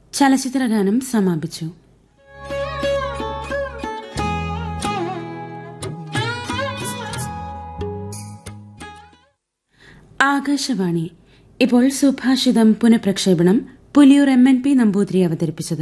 ചലച്ചിത്രഗാനം സമാപിച്ചു ആകാശവാണി ഇപ്പോൾ സുഭാഷിതം പുനഃപ്രക്ഷേപണം Puliyoor M N P Namboothiri അവതരിപ്പിച്ചത്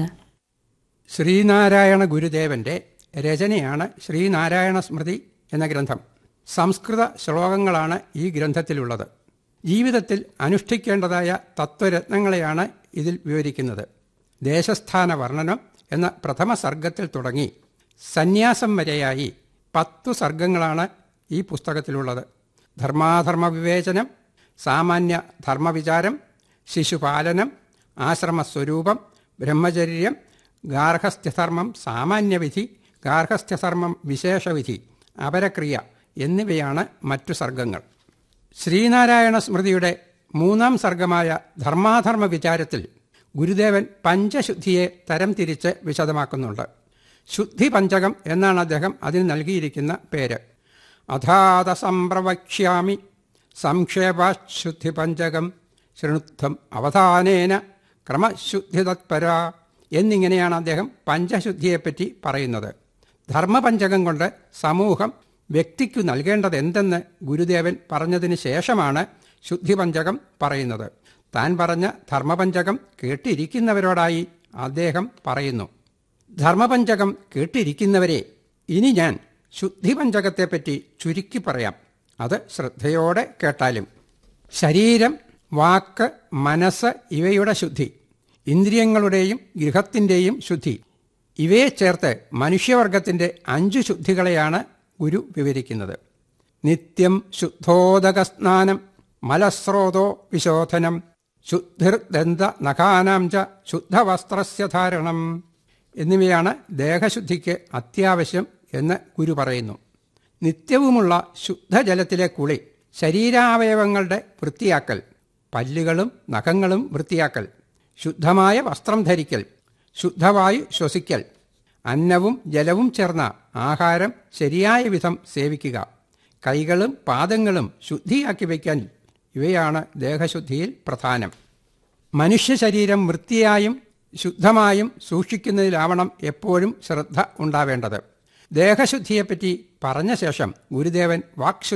ശ്രീനാരായണ ഗുരുദേവന്റെ രചനയാണ് ശ്രീനാരായണ സ്മൃതി എന്ന ഗ്രന്ഥം സംസ്കൃത ശ്ലോകങ്ങളാണ് ഈ ഗ്രന്ഥത്തിലുള്ളത് ജീവിതത്തിൽ അനുഷ്ഠിക്കേണ്ടതായ തത്വരത്നങ്ങളെയാണ് ഇതിൽ വിവരിക്കുന്നത് ദേശസ്ഥാന വർണ്ണനം എന്ന പ്രഥമ സർഗത്തിൽ തുടങ്ങി സന്യാസം വരെയായി പത്തു സർഗങ്ങളാണ് ഈ പുസ്തകത്തിലുള്ളത് ധർമാധർമ്മ വിവേചനം സാമാന്യ ധർമ്മവിചാരം ശിശുപാലനം ആശ്രമസ്വരൂപം ബ്രഹ്മചര്യം ഗാർഹസ്ഥ്യധർമ്മം സാമാന്യവിധി ഗാർഹസ്ഥ്യധർമ്മം വിശേഷവിധി അപരക്രിയ എന്നിവയാണ് മറ്റു സർഗങ്ങൾ ശ്രീനാരായണ സ്മൃതിയുടെ മൂന്നാം സർഗമായ ധർമാധർമ്മ വിചാരത്തിൽ ഗുരുദേവൻ പഞ്ചശുദ്ധിയെ തരം തിരിച്ച് വിശദമാക്കുന്നുണ്ട് ശുദ്ധി പഞ്ചകം എന്നാണ് അദ്ദേഹം അതിന് നൽകിയിരിക്കുന്ന പേര് അഥാത സംപ്രവക്ഷ്യാമി സംക്ഷേപാശുദ്ധി പഞ്ചകം ശൃണുദ്ധം അവധാനേന ക്രമശുദ്ധി തത്പര എന്നിങ്ങനെയാണ് അദ്ദേഹം പഞ്ചശുദ്ധിയെപ്പറ്റി പറയുന്നത് ധർമ്മപഞ്ചകം കൊണ്ട് സമൂഹം വ്യക്തിക്കു നൽകേണ്ടത് എന്തെന്ന് ഗുരുദേവൻ പറഞ്ഞതിന് ശേഷമാണ് ശുദ്ധിപഞ്ചകം പറയുന്നത് താൻ പറഞ്ഞ ധർമ്മപഞ്ചകം കേട്ടിരിക്കുന്നവരോടായി അദ്ദേഹം പറയുന്നു ധർമ്മപഞ്ചകം കേട്ടിരിക്കുന്നവരെ ഇനി ഞാൻ ശുദ്ധിപഞ്ചകത്തെപ്പറ്റി ചുരുക്കി പറയാം അത് ശ്രദ്ധയോടെ കേട്ടാലും ശരീരം വാക്ക് മനസ്സ് ഇവയുടെ ശുദ്ധി ഇന്ദ്രിയങ്ങളുടെയും ഗൃഹത്തിൻ്റെയും ശുദ്ധി ഇവയെ ചേർത്ത് മനുഷ്യവർഗത്തിൻ്റെ അഞ്ചു ശുദ്ധികളെയാണ് ഗുരു വിവരിക്കുന്നത് നിത്യം ശുദ്ധോദകസ്നാനം മലസ്രോതോ വിശോധനം ശുദ്ധിർദന്ത നഖാനാം ച ശുദ്ധവസ്ത്രസ്യ ധാരണം എന്നിവയാണ് ദേഹശുദ്ധിക്ക് അത്യാവശ്യം എന്ന് ഗുരു പറയുന്നു നിത്യവുമുള്ള ശുദ്ധജലത്തിലെ കുളി ശരീരാവയവങ്ങളുടെ വൃത്തിയാക്കൽ പല്ലുകളും നഖങ്ങളും വൃത്തിയാക്കൽ ശുദ്ധമായ വസ്ത്രം ധരിക്കൽ ശുദ്ധവായു ശ്വസിക്കൽ അന്നവും ജലവും ചേർന്ന ആഹാരം ശരിയായ വിധം സേവിക്കുക കൈകളും പാദങ്ങളും ശുദ്ധിയാക്കി വയ്ക്കാൻ ഇവയാണ് ദേഹശുദ്ധിയിൽ പ്രധാനം മനുഷ്യ ശരീരം വൃത്തിയായും ശുദ്ധമായും സൂക്ഷിക്കുന്നതിലാവണം എപ്പോഴും ശ്രദ്ധ ഉണ്ടാവേണ്ടത് ദേഹശുദ്ധിയെപ്പറ്റി പറഞ്ഞ ശേഷം ഗുരുദേവൻ വാക്ശുദ്ധി